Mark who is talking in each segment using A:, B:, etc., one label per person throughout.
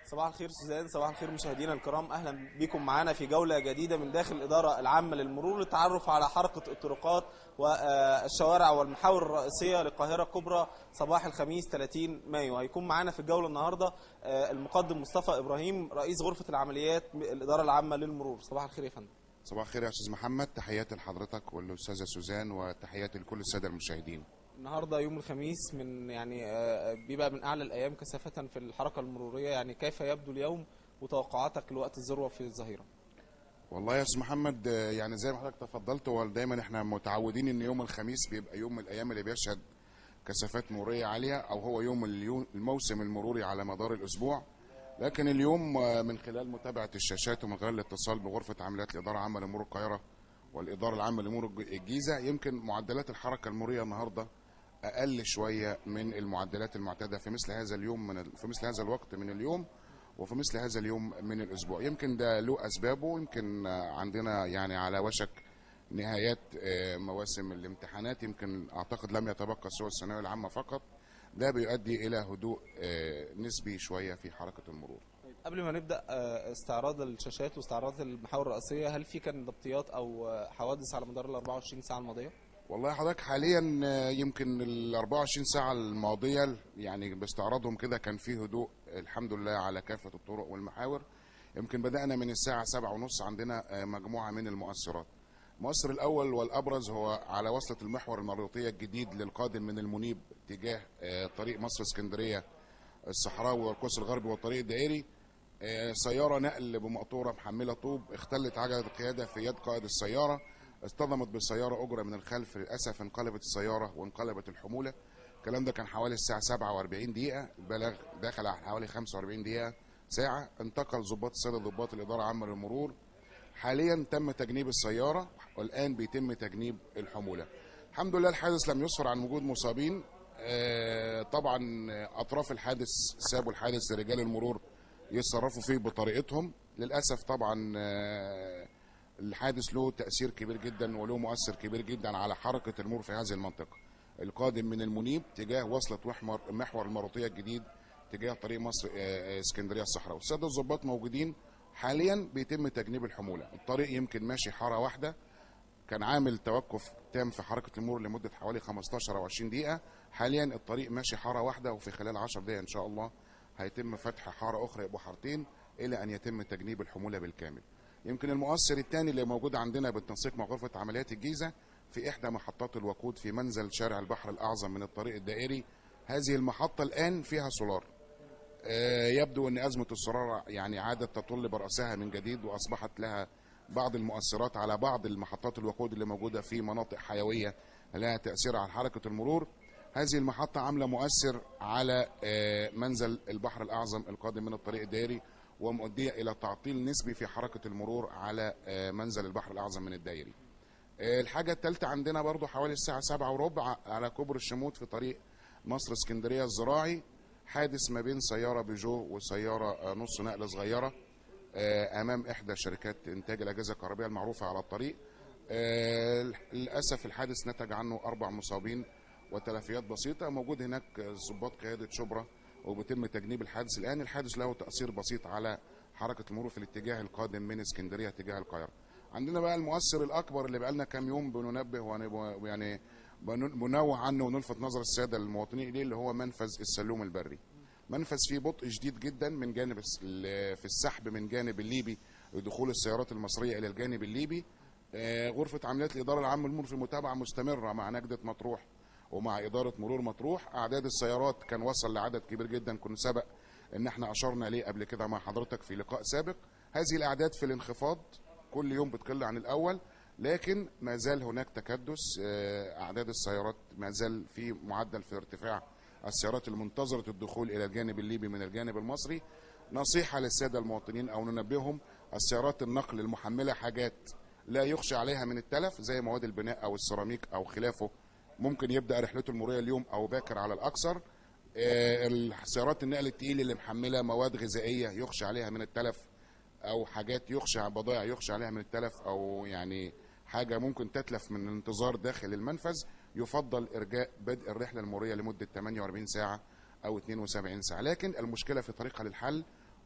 A: صباح الخير سوزان صباح الخير مشاهدينا الكرام اهلا بكم معنا في جوله جديده من داخل الاداره العامه للمرور للتعرف على حركه الطرقات والشوارع والمحاور الرئيسيه للقاهره الكبرى صباح الخميس 30 مايو هيكون معنا في الجوله النهارده آه، المقدم مصطفى ابراهيم رئيس غرفه العمليات الاداره العامه للمرور صباح الخير يا فندم
B: صباح الخير يا استاذ محمد تحياتي لحضرتك والاستاذه سوزان وتحياتي لكل الساده المشاهدين
A: النهارده يوم الخميس من يعني آه، بيبقى من اعلى الايام كثافه في الحركه المروريه يعني كيف يبدو اليوم وتوقعاتك لوقت الذروه في الظهيره
B: والله يا استاذ محمد آه، يعني زي ما حضرتك تفضلت هو دايما احنا متعودين ان يوم الخميس بيبقى يوم من الايام اللي بيشهد كثافات مروريه عاليه او هو يوم اليو- الموسم المروري على مدار الاسبوع لكن اليوم آه، من خلال متابعه الشاشات ومن خلال الاتصال بغرفه عمليات الاداره العامه لمرور القاهره والاداره العامه لمرور الج- الجيزه يمكن معدلات الحركه المروريه النهارده اقل شويه من المعدلات المعتاده في مثل هذا اليوم من ال- في مثل هذا الوقت من اليوم وفي مثل هذا اليوم من الاسبوع يمكن ده له اسبابه يمكن آه، عندنا يعني على وشك نهايات آه، مواسم الامتحانات يمكن اعتقد لم يتبقى سوى الثانويه العامه فقط ده بيؤدي الى هدوء آه، نسبي شويه في حركه المرور
A: طيب قبل ما نبدا آه، استعراض الشاشات واستعراض المحاور الرئيسيه هل في كان ضبطيات او آه، حوادث على مدار ال 24 ساعه الماضيه؟
B: والله حضرتك حاليا آه، يمكن ال 24 ساعة الماضية يعني باستعراضهم كده كان في هدوء الحمد لله على كافة الطرق والمحاور يمكن بدأنا من الساعة سبعة ونص عندنا آه، مجموعة من المؤثرات المؤثر الأول والأبرز هو على وصلة المحور المريوطية الجديد للقادم من المنيب تجاه آه، طريق مصر اسكندرية الصحراوي والقوس الغربي والطريق الدائري آه، سيارة نقل بمقطورة محملة طوب اختلت عجلة القيادة في يد قائد السيارة اصطدمت بسيارة أجرة من الخلف للأسف انقلبت السيارة وانقلبت الحمولة الكلام ده كان حوالي الساعة 47 دقيقة البلاغ داخل على حوالي 45 دقيقة ساعة انتقل ضباط السادة ضباط الإدارة العامة للمرور حاليا تم تجنيب السيارة والآن بيتم تجنيب الحمولة الحمد لله الحادث لم يسفر عن وجود مصابين آه، طبعا أطراف الحادث سابوا الحادث لرجال المرور يتصرفوا فيه بطريقتهم للأسف طبعا آه، الحادث له تأثير كبير جدا وله مؤثر كبير جدا على حركة المرور في هذه المنطقة القادم من المنيب تجاه وصلة محور محور المرطية الجديد تجاه طريق مصر آه، آه، اسكندرية الصحراء السادة الضباط موجودين حاليا بيتم تجنيب الحمولة الطريق يمكن ماشي حارة واحدة كان عامل توقف تام في حركة المرور لمدة حوالي 15 أو 20 دقيقة حاليا الطريق ماشي حارة واحدة وفي خلال 10 دقائق إن شاء الله هيتم فتح حارة أخرى يبقوا حارتين إلى أن يتم تجنيب الحمولة بالكامل يمكن المؤثر الثاني اللي موجود عندنا بالتنسيق مع غرفة عمليات الجيزة في إحدى محطات الوقود في منزل شارع البحر الأعظم من الطريق الدائري هذه المحطة الآن فيها سولار آه، يبدو ان ازمه السراره يعني عادت تطل براسها من جديد واصبحت لها بعض المؤثرات على بعض المحطات الوقود اللي موجوده في مناطق حيويه لها تاثير على حركه المرور هذه المحطه عامله مؤثر على آه، منزل البحر الاعظم القادم من الطريق الدائري ومؤديه الى تعطيل نسبي في حركه المرور على آه، منزل البحر الاعظم من الدائري آه، الحاجه الثالثه عندنا برضو حوالي الساعه سبعة وربع على كوبري الشموت في طريق مصر اسكندريه الزراعي حادث ما بين سياره بيجو وسياره آه، نص نقل صغيره آه، امام احدى شركات انتاج الاجهزه الكهربائيه المعروفه على الطريق آه، للاسف الحادث نتج عنه اربع مصابين وتلفيات بسيطه موجود هناك آه، ضباط قياده شبرا وبيتم تجنيب الحادث الان الحادث له تاثير بسيط على حركه المرور في الاتجاه القادم من اسكندريه تجاه القاهره عندنا بقى المؤثر الاكبر اللي بقالنا كام يوم بننبه ون- يعني بن- بنوه عنه ونلفت نظر الساده المواطنين اليه اللي هو منفذ السلوم البري منفذ فيه بطء شديد جدا من جانب الس- ال- في السحب من جانب الليبي لدخول السيارات المصريه الى الجانب الليبي آه، غرفه عمليات الاداره العامه للمرور في متابعه مستمره مع نجده مطروح ومع اداره مرور مطروح اعداد السيارات كان وصل لعدد كبير جدا كنا سبق ان احنا اشرنا ليه قبل كده مع حضرتك في لقاء سابق هذه الاعداد في الانخفاض كل يوم بتقل عن الاول لكن ما زال هناك تكدس آه، اعداد السيارات ما زال في معدل في ارتفاع السيارات المنتظره الدخول الى الجانب الليبي من الجانب المصري نصيحه للساده المواطنين او ننبههم السيارات النقل المحمله حاجات لا يخشى عليها من التلف زي مواد البناء او السيراميك او خلافه ممكن يبدا رحلته المروريه اليوم او باكر على الاكثر آه، السيارات النقل التقيل اللي محمله مواد غذائيه يخشى عليها من التلف او حاجات يخشى بضائع يخشى عليها من التلف او يعني حاجه ممكن تتلف من الانتظار داخل المنفذ يفضل ارجاء بدء الرحله المروريه لمده 48 ساعه او 72 ساعه لكن المشكله في طريقها للحل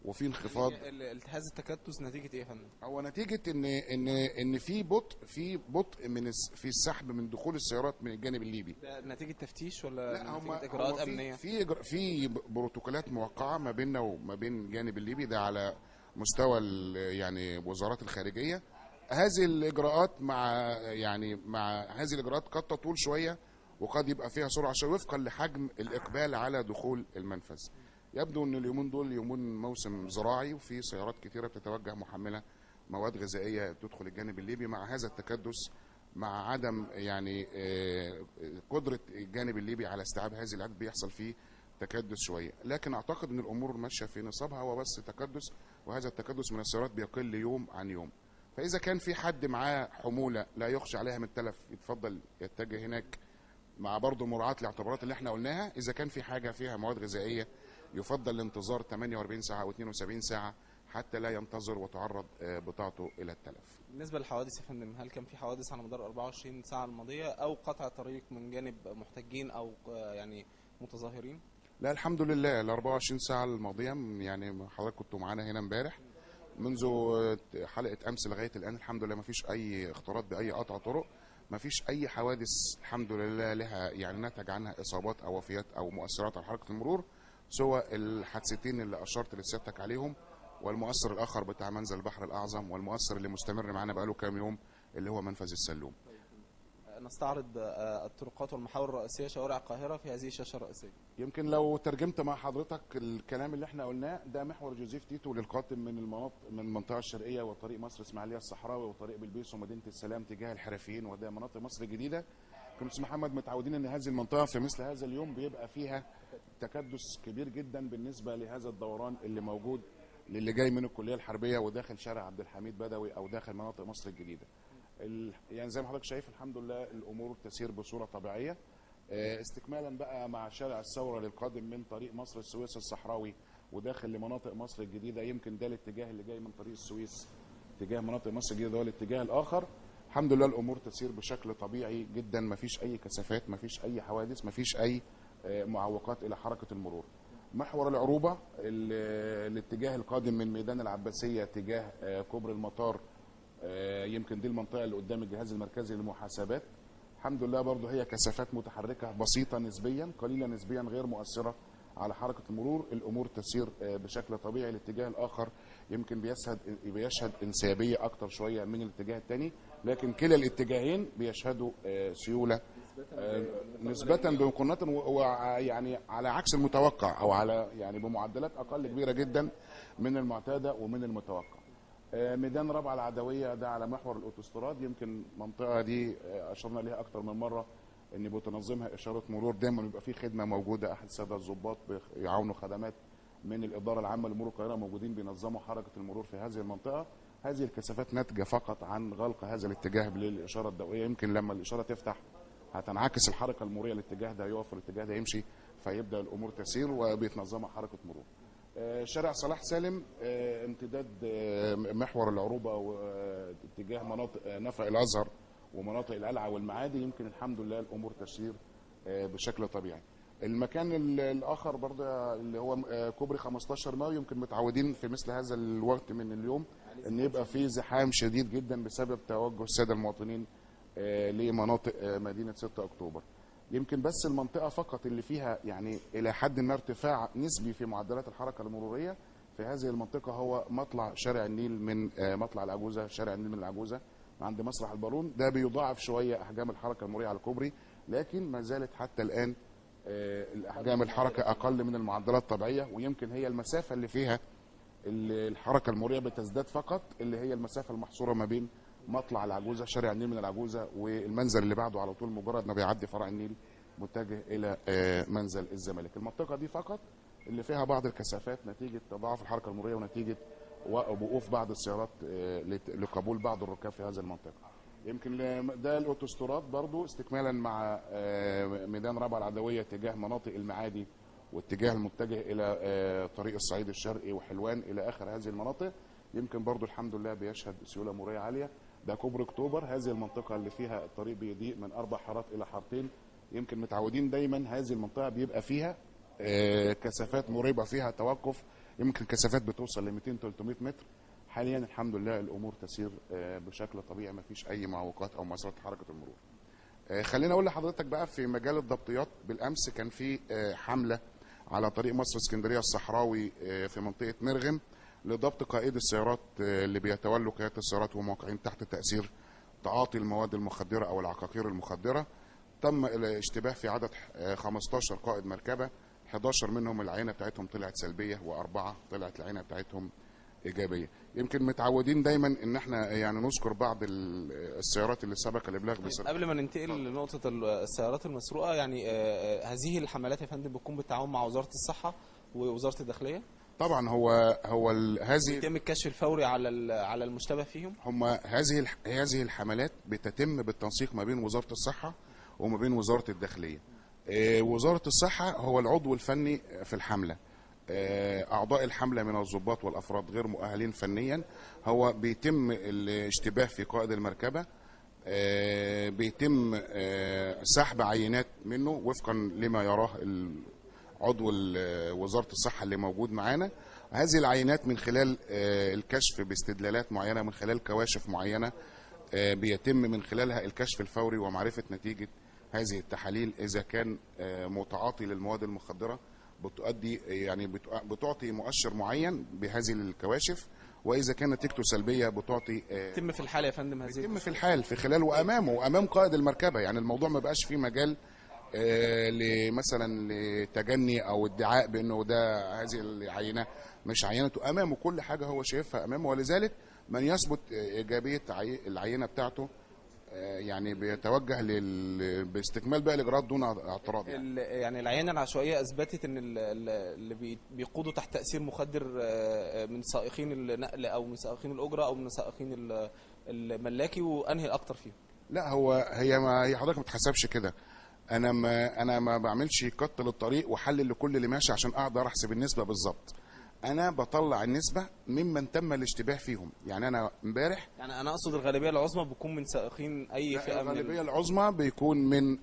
B: وفي انخفاض
A: ال- التهاز التكتس نتيجه ايه يا فندم؟
B: هو نتيجه ان ان ان في بطء في بطء من الس- في السحب من دخول السيارات من الجانب الليبي
A: ده نتيجه تفتيش ولا
B: لا هم
A: نتيجه اجراءات
B: هم في
A: امنيه؟
B: في إجر- في بروتوكولات موقعه ما بيننا وما بين الجانب الليبي ده على مستوى ال- يعني وزارات الخارجيه هذه الاجراءات مع يعني مع هذه الاجراءات قد تطول شويه وقد يبقى فيها سرعه شويه وفقا لحجم الاقبال على دخول المنفذ يبدو ان اليومين دول يومين موسم زراعي وفي سيارات كثيره بتتوجه محمله مواد غذائيه تدخل الجانب الليبي مع هذا التكدس مع عدم يعني آه، قدره الجانب الليبي على استيعاب هذه العدد بيحصل فيه تكدس شويه لكن اعتقد ان الامور ماشيه في نصابها هو بس تكدس وهذا التكدس من السيارات بيقل يوم عن يوم فاذا كان في حد معاه حموله لا يخشى عليها من تلف يتفضل يتجه هناك مع برضه مراعاه الاعتبارات اللي احنا قلناها اذا كان في حاجه فيها مواد غذائيه يفضل الانتظار 48 ساعه او 72 ساعه حتى لا ينتظر وتعرض آه، بضاعته الى التلف
A: بالنسبه للحوادث يا فندم هل كان في حوادث على مدار 24 ساعه الماضيه او قطع طريق من جانب محتجين او آه، يعني متظاهرين؟
B: لا الحمد لله ال 24 ساعة الماضية م- يعني حضرتك كنتوا معانا هنا امبارح منذ آه، حلقة أمس لغاية الآن الحمد لله ما فيش أي اختلاط بأي قطع طرق ما فيش أي حوادث الحمد لله لها يعني نتج عنها إصابات أو وفيات أو مؤثرات على حركة المرور سوى الحادثتين اللي أشرت لسيادتك عليهم والمؤثر الآخر بتاع منزل البحر الأعظم والمؤثر اللي مستمر معانا بقاله كام يوم اللي هو منفذ السلوم
A: آه، نستعرض آه، الطرقات والمحاور الرئيسيه شوارع القاهره في هذه الشاشه الرئيسيه.
B: يمكن لو ترجمت مع حضرتك الكلام اللي احنا قلناه ده محور جوزيف تيتو للقادم من المناطق من المنطقه الشرقيه وطريق مصر اسماعيليه الصحراوي وطريق بلبيس ومدينه السلام تجاه الحرفيين وده مناطق مصر الجديده كنا استاذ محمد متعودين ان هذه المنطقه في مثل هذا اليوم بيبقى فيها تكدس كبير جدا بالنسبه لهذا الدوران اللي موجود للي جاي من الكليه الحربيه وداخل شارع عبد الحميد بدوي او داخل مناطق مصر الجديده. ال- يعني زي ما حضرتك شايف الحمد لله الامور تسير بصوره طبيعيه. آه، استكمالا بقى مع شارع الثوره للقادم من طريق مصر السويس الصحراوي وداخل لمناطق مصر الجديده يمكن ده الاتجاه اللي جاي من طريق السويس اتجاه مناطق مصر الجديده هو الاتجاه الاخر الحمد لله الامور تسير بشكل طبيعي جدا ما فيش اي كثافات ما فيش اي حوادث ما فيش اي آه، معوقات الى حركه المرور محور العروبه ال- الاتجاه القادم من ميدان العباسيه تجاه آه، كوبري المطار آه، يمكن دي المنطقه اللي قدام الجهاز المركزي للمحاسبات الحمد لله برضو هي كثافات متحركه بسيطه نسبيا قليله نسبيا غير مؤثره على حركه المرور الامور تسير آه، بشكل طبيعي الاتجاه الاخر يمكن بيشهد بيشهد انسيابيه اكتر شويه من الاتجاه الثاني لكن كلا الاتجاهين بيشهدوا آه، سيوله آه، نسبة بمقارنة ويعني على عكس المتوقع او على يعني بمعدلات اقل كبيرة جدا من المعتادة ومن المتوقع. آه، ميدان رابعة العدوية ده على محور الاوتوستراد يمكن المنطقة دي آه، اشرنا ليها اكتر من مرة ان بتنظمها اشارة مرور دايما بيبقى في خدمة موجودة احد السادة الضباط بيعاونوا خدمات من الادارة العامة لمرور القاهرة موجودين بينظموا حركة المرور في هذه المنطقة هذه الكثافات ناتجة فقط عن غلق هذا الاتجاه للاشارة الضوئية يمكن لما الاشارة تفتح هتنعكس الحركه المروريه الاتجاه ده يقف والاتجاه ده يمشي فيبدا الامور تسير وبيتنظمها حركه مرور. آه، شارع صلاح سالم آه، امتداد آه، محور العروبه واتجاه مناطق آه، نفق الازهر ومناطق القلعه والمعادي يمكن الحمد لله الامور تسير آه، بشكل طبيعي. المكان ال- الاخر برضه اللي هو آه، كوبري 15 مايو يمكن متعودين في مثل هذا الوقت من اليوم ان يبقى فيه زحام شديد جدا بسبب توجه الساده المواطنين آه، لمناطق آه، مدينه 6 اكتوبر. يمكن بس المنطقه فقط اللي فيها يعني الى حد ما ارتفاع نسبي في معدلات الحركه المروريه في هذه المنطقه هو مطلع شارع النيل من آه، مطلع العجوزه شارع النيل من العجوزه عند مسرح البارون ده بيضاعف شويه احجام الحركه المروريه على الكوبري لكن ما زالت حتى الان آه، الاحجام الحركه اقل من المعدلات الطبيعيه ويمكن هي المسافه اللي فيها اللي الحركه المروريه بتزداد فقط اللي هي المسافه المحصوره ما بين مطلع العجوزه شارع النيل من العجوزه والمنزل اللي بعده على طول مجرد ما بيعدي فرع النيل متجه الى آه، منزل الزمالك المنطقه دي فقط اللي فيها بعض الكثافات نتيجه تضاعف الحركه المروريه ونتيجه وقوف بعض السيارات آه، لت- لقبول بعض الركاب في هذه المنطقه يمكن ل- ده الاوتوستراد برضو استكمالا مع آه، ميدان رابعه العدويه تجاه مناطق المعادي واتجاه المتجه الى آه، طريق الصعيد الشرقي وحلوان الى اخر هذه المناطق يمكن برضو الحمد لله بيشهد سيوله مروريه عاليه ده كوبري اكتوبر هذه المنطقه اللي فيها الطريق بيضيق من اربع حارات الى حارتين يمكن متعودين دايما هذه المنطقه بيبقى فيها آه، كثافات مريبه فيها توقف يمكن كثافات بتوصل ل 200 300 متر حاليا الحمد لله الامور تسير آه، بشكل طبيعي ما فيش اي معوقات او مسارات حركه المرور آه، خليني اقول لحضرتك بقى في مجال الضبطيات بالامس كان في آه، حمله على طريق مصر اسكندريه الصحراوي آه، في منطقه مرغم لضبط قائد السيارات آه، اللي بيتولوا قياده السيارات وموقعين تحت تاثير تعاطي المواد المخدره او العقاقير المخدره تم الاشتباه في عدد آه، 15 قائد مركبه 11 منهم العينه بتاعتهم طلعت سلبيه واربعه طلعت العينه بتاعتهم ايجابيه يمكن متعودين دايما ان احنا يعني نذكر بعض ال- السيارات اللي سبق الابلاغ
A: طيب
B: بسرعه
A: قبل ما ننتقل لنقطة ال- السيارات المسروقة يعني آه، آه، هذه الحملات يا فندم بتكون بالتعاون مع وزارة الصحة ووزارة الداخلية
B: طبعا هو هو ال- هذه
A: يتم الكشف الفوري على ال- على المشتبه فيهم
B: هم هذه الح- هذه الحملات بتتم بالتنسيق ما بين وزاره الصحه وما بين وزاره الداخليه. آه، وزاره الصحه هو العضو الفني في الحمله. آه، اعضاء الحمله من الضباط والافراد غير مؤهلين فنيا هو بيتم الاشتباه في قائد المركبه آه، بيتم آه، سحب عينات منه وفقا لما يراه ال- عضو ال- وزاره الصحه اللي موجود معانا هذه العينات من خلال آه، الكشف باستدلالات معينه من خلال كواشف معينه آه، بيتم من خلالها الكشف الفوري ومعرفه نتيجه هذه التحاليل اذا كان آه، متعاطي للمواد المخدره بتؤدي يعني بتع- بتعطي مؤشر معين بهذه الكواشف واذا كان نتيجته سلبيه بتعطي آه،
A: يتم في الحالة يا فندم هذه
B: يتم في الحال في خلال وامامه وامام قائد المركبه يعني الموضوع ما بقاش فيه مجال آه، لمثلا لتجني او ادعاء بانه ده هذه العينه مش عينته امامه كل حاجه هو شايفها امامه ولذلك من يثبت آه، ايجابيه عي- العينه بتاعته آه، يعني بيتوجه لل... باستكمال باقي الاجراءات دون اعتراض يعني.
A: ال- يعني العينة العشوائية أثبتت أن ال- ال- اللي بي- بيقودوا تحت تأثير مخدر آه، من سائقين النقل أو من سائقين الأجرة أو من سائقين ال- الملاكي وأنهي الأكتر فيهم
B: لا هو هي ما هي حضرتك ما تحسبش كده انا ما انا ما بعملش قط للطريق وحلل لكل اللي ماشي عشان اقدر احسب النسبه بالظبط انا بطلع النسبه ممن تم الاشتباه فيهم يعني انا امبارح
A: يعني أنا أقصد الغالبية العظمى بتكون من سائقين أي فئة من
B: الغالبيه
A: ال-
B: العظمى بيكون من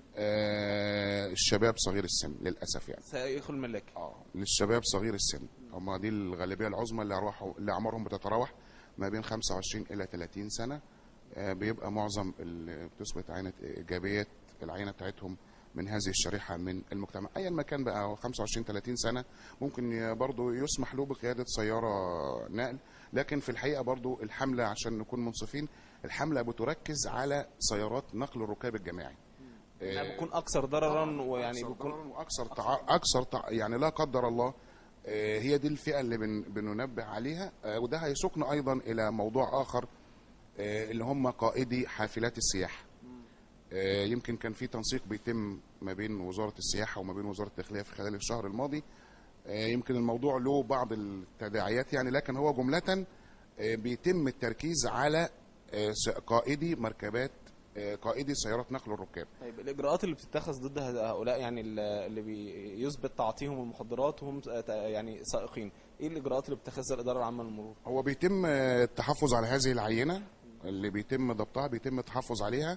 B: آه الشباب صغير السن للاسف يعني
A: سائق الملاكي
B: اه للشباب صغير السن هم دي الغالبيه العظمى اللي اروحوا اللي اعمارهم بتتراوح ما بين 25 الى 30 سنه آه بيبقى معظم اللي بتثبت عينه ايجابيه العينه بتاعتهم من هذه الشريحه من المجتمع ايا ما كان بقى هو 25 30 سنه ممكن برضه يسمح له بقياده سياره نقل لكن في الحقيقه برضه الحمله عشان نكون منصفين الحمله بتركز على سيارات نقل الركاب الجماعي
A: يعني بتكون أكثر ضررا ويعني
B: أكثر
A: بيكون
B: ضرراً واكثر تع... اكثر تع... يعني لا قدر الله آه، هي دي الفئه اللي بن... بننبه عليها آه، وده هيسوقنا ايضا الى موضوع اخر آه، اللي هم قائدي حافلات السياحه آه، يمكن كان في تنسيق بيتم ما بين وزاره السياحه وما بين وزاره الداخليه في خلال الشهر الماضي آه، يمكن الموضوع له بعض التداعيات يعني لكن هو جمله آه، بيتم التركيز على آه، س- قائدي مركبات آه، قائدي سيارات نقل الركاب
A: طيب الإجراءات اللي بتتخذ ضد هؤلاء يعني ال- اللي بيثبت تعاطيهم المخدرات وهم يعني سائقين إيه الإجراءات اللي بتتخذها الإدارة العامة للمرور؟
B: هو بيتم آه، التحفظ على هذه العينة اللي بيتم ضبطها بيتم التحفظ عليها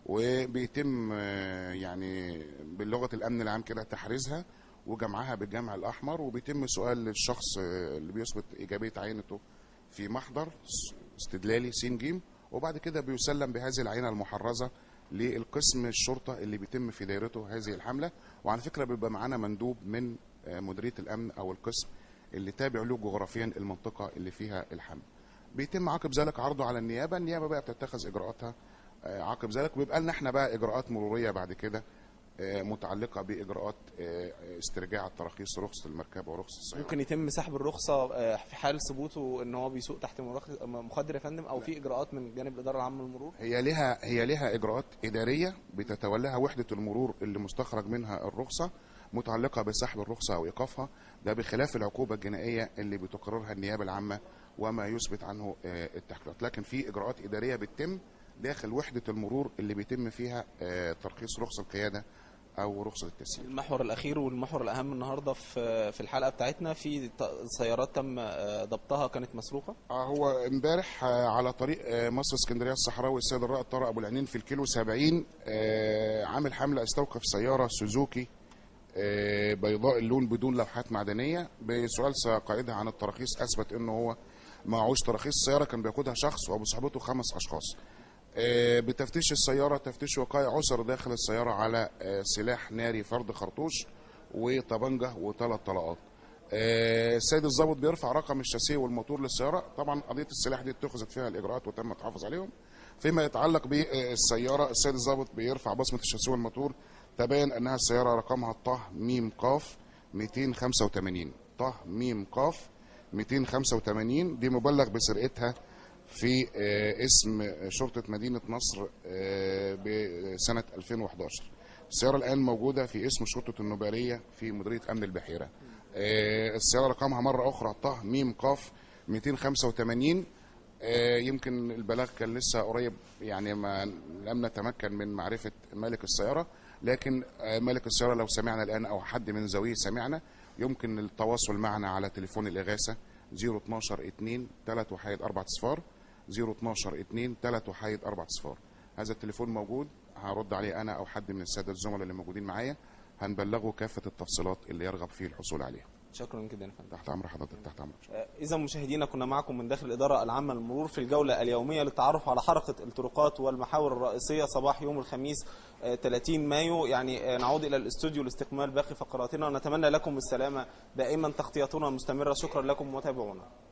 B: وبيتم آه، يعني بلغة الأمن العام كده تحريزها وجمعها بالجمع الأحمر وبيتم سؤال الشخص آه، اللي بيثبت إيجابية عينته في محضر س- استدلالي س ج وبعد كده بيسلم بهذه العينة المحرزة للقسم الشرطة اللي بيتم في دايرته هذه الحملة وعلى فكرة بيبقى معانا مندوب من آه، مديرية الأمن أو القسم اللي تابع له جغرافيا المنطقة اللي فيها الحمل بيتم عقب ذلك عرضه على النيابة النيابة بقى بتتخذ إجراءاتها آه، عقب ذلك ويبقى لنا احنا بقى إجراءات مرورية بعد كده آه، متعلقة بإجراءات آه، استرجاع التراخيص رخصة المركبة ورخصة السيارة
A: ممكن يتم سحب الرخصة آه، في حال ثبوته ان هو بيسوق تحت مرخ- مخدر يا فندم او في اجراءات من جانب الاداره العامه للمرور
B: هي لها هي لها اجراءات اداريه بتتولاها وحده المرور اللي مستخرج منها الرخصه متعلقه بسحب الرخصه او ايقافها ده بخلاف العقوبه الجنائيه اللي بتقررها النيابه العامه وما يثبت عنه آه، التحقيقات لكن في اجراءات اداريه بتتم داخل وحده المرور اللي بيتم فيها آه، ترخيص رخصه القياده او رخصه التسيير
A: المحور الاخير والمحور الاهم النهارده في في الحلقه بتاعتنا في ت- سيارات تم آه، ضبطها كانت مسروقه
B: اه هو امبارح آه، على طريق آه، مصر اسكندريه الصحراوي السيد الرائد طارق ابو العينين في الكيلو 70 آه، عامل حمله استوقف سياره سوزوكي آه، بيضاء اللون بدون لوحات معدنيه بسؤال قائدها عن التراخيص اثبت انه هو معهوش تراخيص السياره كان بياخدها شخص وبصحبته خمس اشخاص آه، بتفتيش السياره تفتيش وقائع عثر داخل السياره على آه، سلاح ناري فرد خرطوش وطبنجه وثلاث طلقات آه، السيد الضابط بيرفع رقم الشاسيه والموتور للسياره طبعا قضيه السلاح دي اتخذت فيها الاجراءات وتم التحافظ عليهم فيما يتعلق بالسياره السيد الضابط بيرفع بصمه الشاسيه والموتور تبين انها السياره رقمها طه ميم قاف 285 طه ميم قاف 285 دي مبلغ بسرقتها في آه، اسم شرطه مدينه نصر آه، بسنه 2011 السياره الان موجوده في اسم شرطه النوباريه في مديريه امن البحيره آه، السياره رقمها مره اخرى طه ميم قاف 285 آه، يمكن البلاغ كان لسه قريب يعني ما لم نتمكن من معرفه مالك السياره لكن آه، مالك السياره لو سمعنا الان او حد من ذويه سمعنا يمكن التواصل معنا على تليفون الاغاثه 012 2 3 وحيد 4 صفار 012 2 3 وحيد 4 صفار هذا التليفون موجود هرد عليه انا او حد من الساده الزملاء اللي موجودين معايا هنبلغه كافه التفصيلات اللي يرغب فيه الحصول عليها
A: شكرا جدا يا فندم
B: تحت امر حضرتك تحت امرك
A: إذا مشاهدينا كنا معكم من داخل الإدارة العامة للمرور في الجولة اليومية للتعرف على حركة الطرقات والمحاور الرئيسية صباح يوم الخميس آه، 30 مايو يعني آه، نعود إلى الاستوديو لاستكمال باقي فقراتنا ونتمنى لكم السلامة دائما تغطيتنا مستمرة شكرا لكم وتابعونا